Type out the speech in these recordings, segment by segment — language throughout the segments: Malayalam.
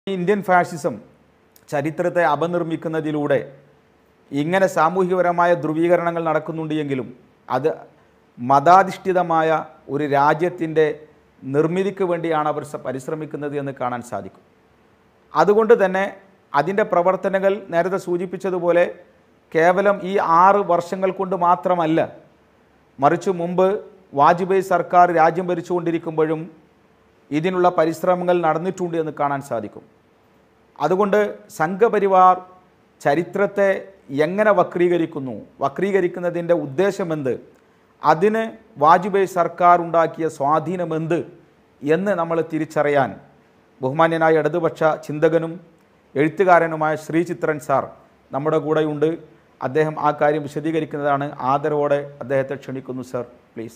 ഈ ഇന്ത്യൻ ഫാഷിസം ചരിത്രത്തെ അപനിർമ്മിക്കുന്നതിലൂടെ ഇങ്ങനെ സാമൂഹികപരമായ ധ്രുവീകരണങ്ങൾ നടക്കുന്നുണ്ട് എങ്കിലും അത് മതാധിഷ്ഠിതമായ ഒരു രാജ്യത്തിൻ്റെ നിർമ്മിതിക്ക് വേണ്ടിയാണ് അവർ സ- പരിശ്രമിക്കുന്നത് എന്ന് കാണാൻ സാധിക്കും അതുകൊണ്ട് തന്നെ അതിൻ്റെ പ്രവർത്തനങ്ങൾ നേരത്തെ സൂചിപ്പിച്ചതുപോലെ കേവലം ഈ ആറ് വർഷങ്ങൾ കൊണ്ട് മാത്രമല്ല മറിച്ച് മുമ്പ് വാജ്പേയി സർക്കാർ രാജ്യം ഭരിച്ചുകൊണ്ടിരിക്കുമ്പോഴും ഇതിനുള്ള പരിശ്രമങ്ങൾ നടന്നിട്ടുണ്ട് എന്ന് കാണാൻ സാധിക്കും അതുകൊണ്ട് സംഘപരിവാർ ചരിത്രത്തെ എങ്ങനെ വക്രീകരിക്കുന്നു വക്രീകരിക്കുന്നതിൻ്റെ ഉദ്ദേശമെന്ത് അതിന് വാജ്പേയി സർക്കാർ ഉണ്ടാക്കിയ സ്വാധീനമെന്ത് എന്ന് നമ്മൾ തിരിച്ചറിയാൻ ബഹുമാന്യനായ ഇടതുപക്ഷ ചിന്തകനും എഴുത്തുകാരനുമായ ശ്രീചിത്രൻ സാർ നമ്മുടെ കൂടെയുണ്ട് അദ്ദേഹം ആ കാര്യം വിശദീകരിക്കുന്നതാണ് ആദരവോടെ അദ്ദേഹത്തെ ക്ഷണിക്കുന്നു സർ പ്ലീസ്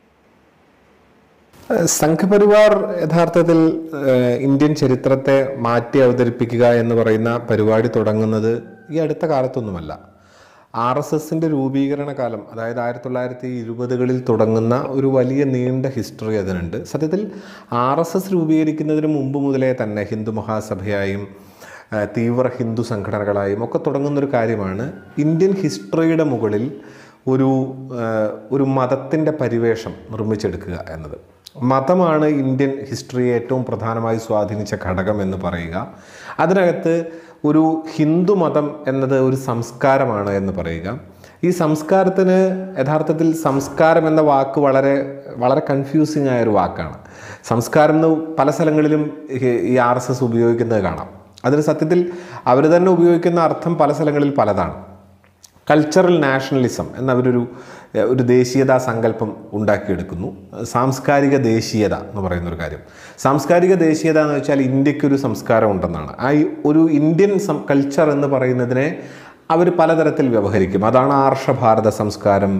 സംഘപരിവാർ യഥാർത്ഥത്തിൽ ഏഹ്, ഇന്ത്യൻ ചരിത്രത്തെ മാറ്റി അവതരിപ്പിക്കുക എന്ന് പറയുന്ന പരിപാടി തുടങ്ങുന്നത് ഈ അടുത്ത കാലത്തൊന്നുമല്ല ആർ എസ് എസിൻ്റെ രൂപീകരണ കാലം അതായത് ആയിരത്തി തൊള്ളായിരത്തി ഇരുപതുകളിൽ തുടങ്ങുന്ന ഒരു വലിയ നീണ്ട ഹിസ്റ്ററി അതിനുണ്ട് സത്യത്തിൽ ആർ എസ് എസ് രൂപീകരിക്കുന്നതിന് മുമ്പ് മുതലേ തന്നെ ഹിന്ദു മഹാസഭയായും ഏഹ്, തീവ്ര ഹിന്ദു സംഘടനകളായും ഒക്കെ തുടങ്ങുന്നൊരു കാര്യമാണ് ഇന്ത്യൻ ഹിസ്റ്ററിയുടെ മുകളിൽ ഒരു ഏഹ്, ഒരു മതത്തിൻ്റെ പരിവേഷം നിർമ്മിച്ചെടുക്കുക എന്നത് മതമാണ് ഇന്ത്യൻ ഹിസ്റ്ററിയെ ഏറ്റവും പ്രധാനമായി സ്വാധീനിച്ച ഘടകം എന്ന് പറയുക അതിനകത്ത് ഒരു ഹിന്ദു മതം എന്നത് ഒരു സംസ്കാരമാണ് എന്ന് പറയുക ഈ സംസ്കാരത്തിന് യഥാർത്ഥത്തിൽ സംസ്കാരം എന്ന വാക്ക് വളരെ വളരെ കൺഫ്യൂസിങ് ആയ ഒരു വാക്കാണ് സംസ്കാരം എന്ന് പല സ്ഥലങ്ങളിലും ഈ- ഈ ആർ എസ് എസ് ഉപയോഗിക്കുന്നത് കാണാം അതിന് സത്യത്തിൽ അവർ തന്നെ ഉപയോഗിക്കുന്ന അർത്ഥം പല സ്ഥലങ്ങളിൽ പലതാണ് കൾച്ചറൽ നാഷണലിസം എന്നവരൊരു എഹ്, ഒരു ദേശീയതാ സങ്കല്പം ഉണ്ടാക്കിയെടുക്കുന്നു സാംസ്കാരിക ദേശീയത എന്ന് പറയുന്ന ഒരു കാര്യം സാംസ്കാരിക ദേശീയത എന്ന് വെച്ചാൽ ഇന്ത്യക്കൊരു സംസ്കാരം ഉണ്ടെന്നാണ് ആ ഈ ഒരു ഇന്ത്യൻ സം കൾച്ചർ എന്ന് പറയുന്നതിനെ അവർ പലതരത്തിൽ വ്യവഹരിക്കും അതാണ് ആർഷഭാരത സംസ്കാരം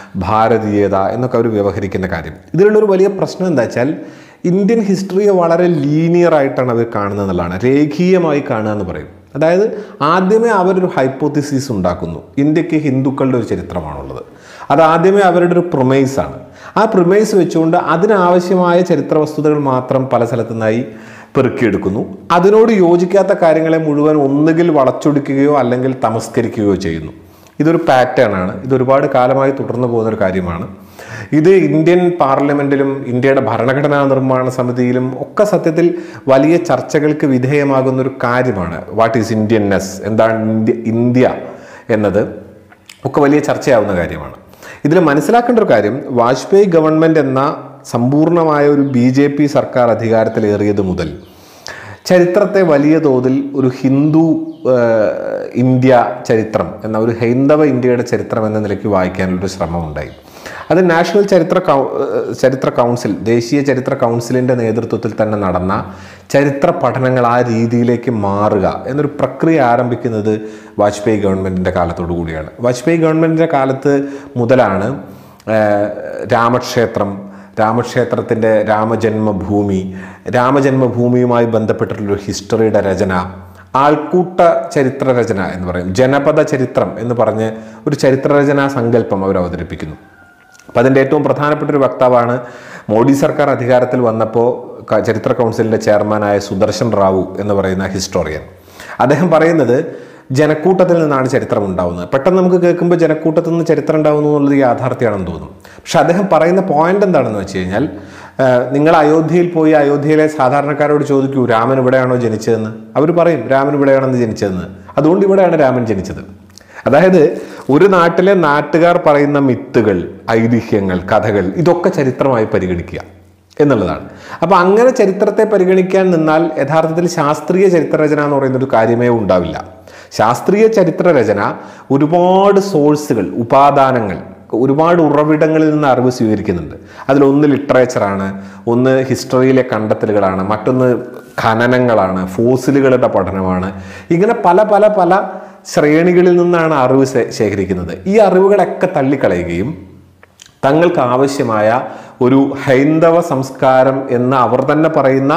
ഭാരതീയത എന്നൊക്കെ അവർ വ്യവഹരിക്കുന്ന കാര്യം ഇതിലുള്ളൊരു വലിയ പ്രശ്നം എന്താ വെച്ചാൽ ഇന്ത്യൻ ഹിസ്റ്ററിയെ വളരെ ലീനിയർ ആയിട്ടാണ് അവർ കാണുന്നത് എന്നുള്ളതാണ് രേഖീയമായി കാണുക എന്ന് പറയും അതായത് ആദ്യമേ അവരൊരു ഹൈപ്പോത്തിസിസ് ഉണ്ടാക്കുന്നു ഇന്ത്യക്ക് ഹിന്ദുക്കളുടെ ഒരു ചരിത്രമാണുള്ളത് അത് ആദ്യമേ അവരുടെ ഒരു പ്രൊമൈസ് ആണ് ആ പ്രൊമൈസ് വെച്ചുകൊണ്ട് അതിനാവശ്യമായ ചരിത്ര വസ്തുതകൾ മാത്രം പല സ്ഥലത്തു നിന്നായി പെറുക്കിയെടുക്കുന്നു അതിനോട് യോജിക്കാത്ത കാര്യങ്ങളെ മുഴുവൻ ഒന്നുകിൽ വളച്ചൊടിക്കുകയോ അല്ലെങ്കിൽ തമസ്കരിക്കുകയോ ചെയ്യുന്നു ഇതൊരു പാറ്റേൺ ആണ് ഇത് ഒരുപാട് കാലമായി തുടർന്നു പോകുന്ന ഒരു കാര്യമാണ് ഇത് ഇന്ത്യൻ പാർലമെന്റിലും ഇന്ത്യയുടെ ഭരണഘടനാ നിർമ്മാണ സമിതിയിലും ഒക്കെ സത്യത്തിൽ വലിയ ചർച്ചകൾക്ക് വിധേയമാകുന്ന ഒരു കാര്യമാണ് വാട്ട് ഈസ് ഇന്ത്യൻനെസ് എന്താണ് ഇന്ത്യ ഇന്ത്യ എന്നത് ഒക്കെ വലിയ ചർച്ചയാവുന്ന കാര്യമാണ് ഇതിൽ മനസ്സിലാക്കേണ്ട ഒരു കാര്യം വാജ്പേയി ഗവൺമെന്റ് എന്ന സമ്പൂർണ്ണമായ ഒരു ബി ജെ പി സർക്കാർ അധികാരത്തിലേറിയത് മുതൽ ചരിത്രത്തെ വലിയ തോതിൽ ഒരു ഹിന്ദു ആ, ഇന്ത്യ ചരിത്രം എന്ന ഒരു ഹൈന്ദവ ഇന്ത്യയുടെ ചരിത്രം എന്ന നിലയ്ക്ക് വായിക്കാനുള്ളൊരു ശ്രമമുണ്ടായി അത് നാഷണൽ ചരിത്ര കൗ ചരിത്ര കൗൺസിൽ ദേശീയ ചരിത്ര കൗൺസിലിൻ്റെ നേതൃത്വത്തിൽ തന്നെ നടന്ന ചരിത്ര പഠനങ്ങൾ ആ രീതിയിലേക്ക് മാറുക എന്നൊരു പ്രക്രിയ ആരംഭിക്കുന്നത് വാജ്പേയി ഗവൺമെൻറ്റിൻ്റെ കാലത്തോടു കൂടിയാണ് വാജ്പേയി ഗവൺമെൻറ്റിൻ്റെ കാലത്ത് മുതലാണ് ആ, രാമക്ഷേത്രം രാമക്ഷേത്രത്തിൻ്റെ രാമജന്മഭൂമി രാമജന്മഭൂമിയുമായി ബന്ധപ്പെട്ടിട്ടുള്ളൊരു ഹിസ്റ്ററിയുടെ രചന ആൾക്കൂട്ട ചരിത്ര രചന എന്ന് പറയും ജനപദ ചരിത്രം എന്ന് പറഞ്ഞ് ഒരു ചരിത്രരചനാ സങ്കല്പം അവർ അവതരിപ്പിക്കുന്നു അപ്പം അതിൻ്റെ ഏറ്റവും പ്രധാനപ്പെട്ട ഒരു വക്താവാണ് മോഡി സർക്കാർ അധികാരത്തിൽ വന്നപ്പോൾ ക- ചരിത്ര കൗൺസിലിൻ്റെ ചെയർമാനായ സുദർശൻ റാവു എന്ന് പറയുന്ന ഹിസ്റ്റോറിയൻ അദ്ദേഹം പറയുന്നത് ജനക്കൂട്ടത്തിൽ നിന്നാണ് ചരിത്രം ഉണ്ടാവുന്നത് പെട്ടെന്ന് നമുക്ക് കേൾക്കുമ്പോൾ ജനക്കൂട്ടത്തിൽ നിന്ന് ചരിത്രം ഉണ്ടാവുന്നു എന്നുള്ളത് യാഥാർത്ഥ്യമാണെന്ന് തോന്നും പക്ഷെ അദ്ദേഹം പറയുന്ന പോയിന്റ് എന്താണെന്ന് വെച്ച് കഴിഞ്ഞാൽ ആ, നിങ്ങൾ അയോധ്യയിൽ പോയി അയോധ്യയിലെ സാധാരണക്കാരോട് ചോദിക്കൂ രാമൻ ഇവിടെയാണോ ജനിച്ചതെന്ന് അവർ പറയും രാമൻ ഇവിടെയാണെന്ന് ജനിച്ചതെന്ന് അതുകൊണ്ട് ഇവിടെയാണ് രാമൻ ജനിച്ചത് അതായത് ഒരു നാട്ടിലെ നാട്ടുകാർ പറയുന്ന മിത്തുകൾ ഐതിഹ്യങ്ങൾ കഥകൾ ഇതൊക്കെ ചരിത്രമായി പരിഗണിക്കുക എന്നുള്ളതാണ് അപ്പോൾ അങ്ങനെ ചരിത്രത്തെ പരിഗണിക്കാൻ നിന്നാൽ യഥാർത്ഥത്തിൽ ശാസ്ത്രീയ ചരിത്രരചന എന്ന് പറയുന്ന ഒരു കാര്യമേ ഉണ്ടാവില്ല ശാസ്ത്രീയ ചരിത്രരചന ഒരുപാട് സോഴ്സുകൾ ഉപാദാനങ്ങൾ ഒരുപാട് ഉറവിടങ്ങളിൽ നിന്ന് അറിവ് സ്വീകരിക്കുന്നുണ്ട് അതിലൊന്ന് ലിറ്ററേച്ചറാണ് ഒന്ന് ഹിസ്റ്ററിയിലെ കണ്ടെത്തലുകളാണ് മറ്റൊന്ന് ഖനനങ്ങളാണ് ഫോസിലുകളുടെ പഠനമാണ് ഇങ്ങനെ പല പല പല ശ്രേണികളിൽ നിന്നാണ് അറിവ് ശേ- ശേഖരിക്കുന്നത് ഈ അറിവുകളൊക്കെ തള്ളിക്കളയുകയും തങ്ങൾക്ക് ആവശ്യമായ ഒരു ഹൈന്ദവ സംസ്കാരം എന്ന് അവർ തന്നെ പറയുന്ന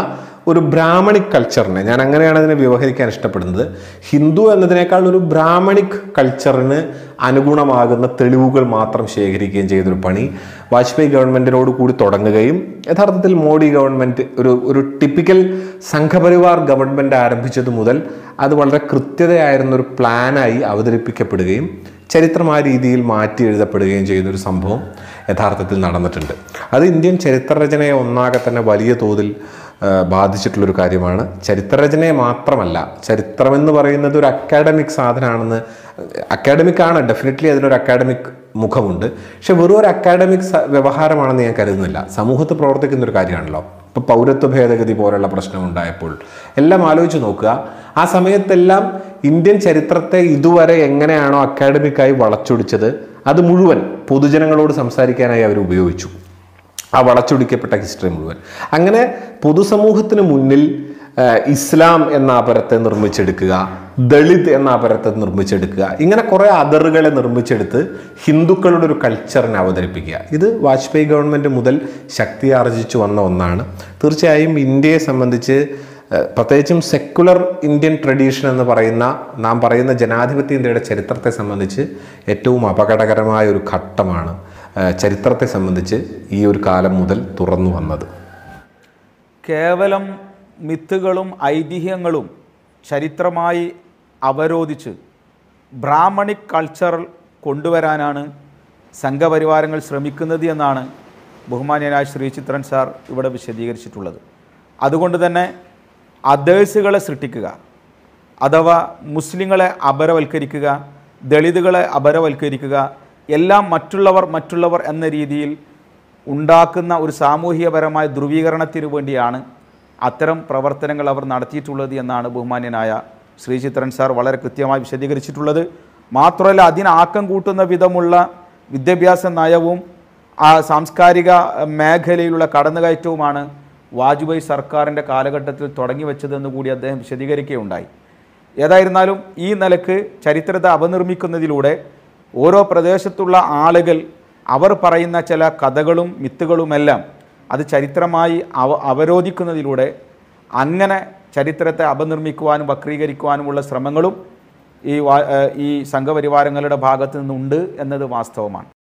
ഒരു ബ്രാഹ്മണിക് കൾച്ചറിനെ ഞാൻ അങ്ങനെയാണ് അതിനെ വ്യവഹരിക്കാൻ ഇഷ്ടപ്പെടുന്നത് ഹിന്ദു എന്നതിനേക്കാൾ ഒരു ബ്രാഹ്മണിക് കൾച്ചറിന് അനുഗുണമാകുന്ന തെളിവുകൾ മാത്രം ശേഖരിക്കുകയും ചെയ്തൊരു പണി വാജ്പേയി ഗവൺമെന്റിനോട് കൂടി തുടങ്ങുകയും യഥാർത്ഥത്തിൽ മോഡി ഗവൺമെന്റ് ഒരു ഒരു ടിപ്പിക്കൽ സംഘപരിവാർ ഗവൺമെന്റ് ആരംഭിച്ചത് മുതൽ അത് വളരെ കൃത്യതയായിരുന്ന ഒരു പ്ലാനായി അവതരിപ്പിക്കപ്പെടുകയും ചരിത്രം ആ രീതിയിൽ മാറ്റി എഴുതപ്പെടുകയും ചെയ്യുന്ന ഒരു സംഭവം യഥാർത്ഥത്തിൽ നടന്നിട്ടുണ്ട് അത് ഇന്ത്യൻ ചരിത്രരചനയെ ഒന്നാകെ തന്നെ വലിയ തോതിൽ ആ, ബാധിച്ചിട്ടുള്ളൊരു കാര്യമാണ് ചരിത്രരചനയെ മാത്രമല്ല ചരിത്രമെന്ന് പറയുന്നത് ഒരു അക്കാഡമിക് സാധനമാണെന്ന് അക്കാഡമിക് ആണ് ഡെഫിനറ്റ്ലി അതിനൊരു അക്കാഡമിക് മുഖമുണ്ട് പക്ഷെ വെറും ഒരു അക്കാഡമിക് സ- വ്യവഹാരമാണെന്ന് ഞാൻ കരുതുന്നില്ല സമൂഹത്തിൽ പ്രവർത്തിക്കുന്ന ഒരു കാര്യമാണല്ലോ ഇപ്പോൾ പൗരത്വ ഭേദഗതി പോലുള്ള പ്രശ്നം ഉണ്ടായപ്പോൾ എല്ലാം ആലോചിച്ച് നോക്കുക ആ സമയത്തെല്ലാം ഇന്ത്യൻ ചരിത്രത്തെ ഇതുവരെ എങ്ങനെയാണോ അക്കാഡമിക്കായി വളച്ചൊടിച്ചത് അത് മുഴുവൻ പൊതുജനങ്ങളോട് സംസാരിക്കാനായി അവർ ഉപയോഗിച്ചു ആ വളച്ചൊടിക്കപ്പെട്ട ഹിസ്റ്ററി മുഴുവൻ അങ്ങനെ പൊതുസമൂഹത്തിന് മുന്നിൽ ആ, ഇസ്ലാം എന്ന അപരത്തെ നിർമ്മിച്ചെടുക്കുക ദളിത് എന്ന അപരത്തെ നിർമ്മിച്ചെടുക്കുക ഇങ്ങനെ കുറേ അതറുകളെ നിർമ്മിച്ചെടുത്ത് ഹിന്ദുക്കളുടെ ഒരു കൾച്ചറിനെ അവതരിപ്പിക്കുക ഇത് വാജ്പേയി ഗവൺമെൻറ് മുതൽ ശക്തി ആർജിച്ചു വന്ന ഒന്നാണ് തീർച്ചയായും ഇന്ത്യയെ സംബന്ധിച്ച് ആ, പ്രത്യേകിച്ചും സെക്കുലർ ഇന്ത്യൻ ട്രഡീഷൻ എന്ന് പറയുന്ന നാം പറയുന്ന ജനാധിപത്യ ഇന്ത്യയുടെ ചരിത്രത്തെ സംബന്ധിച്ച് ഏറ്റവും അപകടകരമായ ഒരു ഘട്ടമാണ് ആ, ചരിത്രത്തെ സംബന്ധിച്ച് ഈ ഒരു കാലം മുതൽ തുറന്നു വന്നത് കേവലം മിത്തുകളും ഐതിഹ്യങ്ങളും ചരിത്രമായി അവരോധിച്ച് ബ്രാഹ്മണിക് കൾച്ചർ കൊണ്ടുവരാനാണ് സംഘപരിവാരങ്ങൾ ശ്രമിക്കുന്നത് എന്നാണ് ബഹുമാന്യനായ ശ്രീ ചിത്രൻ സാർ ഇവിടെ വിശദീകരിച്ചിട്ടുള്ളത് അതുകൊണ്ട് തന്നെ അതേഴ്സുകളെ സൃഷ്ടിക്കുക അഥവാ മുസ്ലിങ്ങളെ അപരവൽക്കരിക്കുക ദളിതുകളെ അപരവൽക്കരിക്കുക എല്ലാം മറ്റുള്ളവർ മറ്റുള്ളവർ എന്ന രീതിയിൽ ഉണ്ടാക്കുന്ന ഒരു സാമൂഹികപരമായ ധ്രുവീകരണത്തിന് വേണ്ടിയാണ് അത്തരം പ്രവർത്തനങ്ങൾ അവർ നടത്തിയിട്ടുള്ളത് എന്നാണ് ബഹുമാന്യനായ ശ്രീ ചിത്രൻ സാർ വളരെ കൃത്യമായി വിശദീകരിച്ചിട്ടുള്ളത് മാത്രമല്ല അതിന് ആക്കം കൂട്ടുന്ന വിധമുള്ള വിദ്യാഭ്യാസ നയവും ആ സാംസ്കാരിക മേഖലയിലുള്ള കടന്നുകയറ്റവുമാണ് വാജ്പേയി സർക്കാരിൻ്റെ കാലഘട്ടത്തിൽ തുടങ്ങി വെച്ചതെന്ന് കൂടി അദ്ദേഹം വിശദീകരിക്കുകയുണ്ടായി ഏതായിരുന്നാലും ഈ നിലക്ക് ചരിത്രത്തെ അപനിർമ്മിക്കുന്നതിലൂടെ ഓരോ പ്രദേശത്തുള്ള ആളുകൾ അവർ പറയുന്ന ചില കഥകളും മിത്തുകളുമെല്ലാം അത് ചരിത്രമായി അവ അവരോധിക്കുന്നതിലൂടെ അങ്ങനെ ചരിത്രത്തെ അപനിർമ്മിക്കുവാനും വക്രീകരിക്കുവാനുമുള്ള ശ്രമങ്ങളും ഈ വാ- ഏഹ് ഈ സംഘപരിവാരങ്ങളുടെ ഭാഗത്തു നിന്നുണ്ട് എന്നത് വാസ്തവമാണ്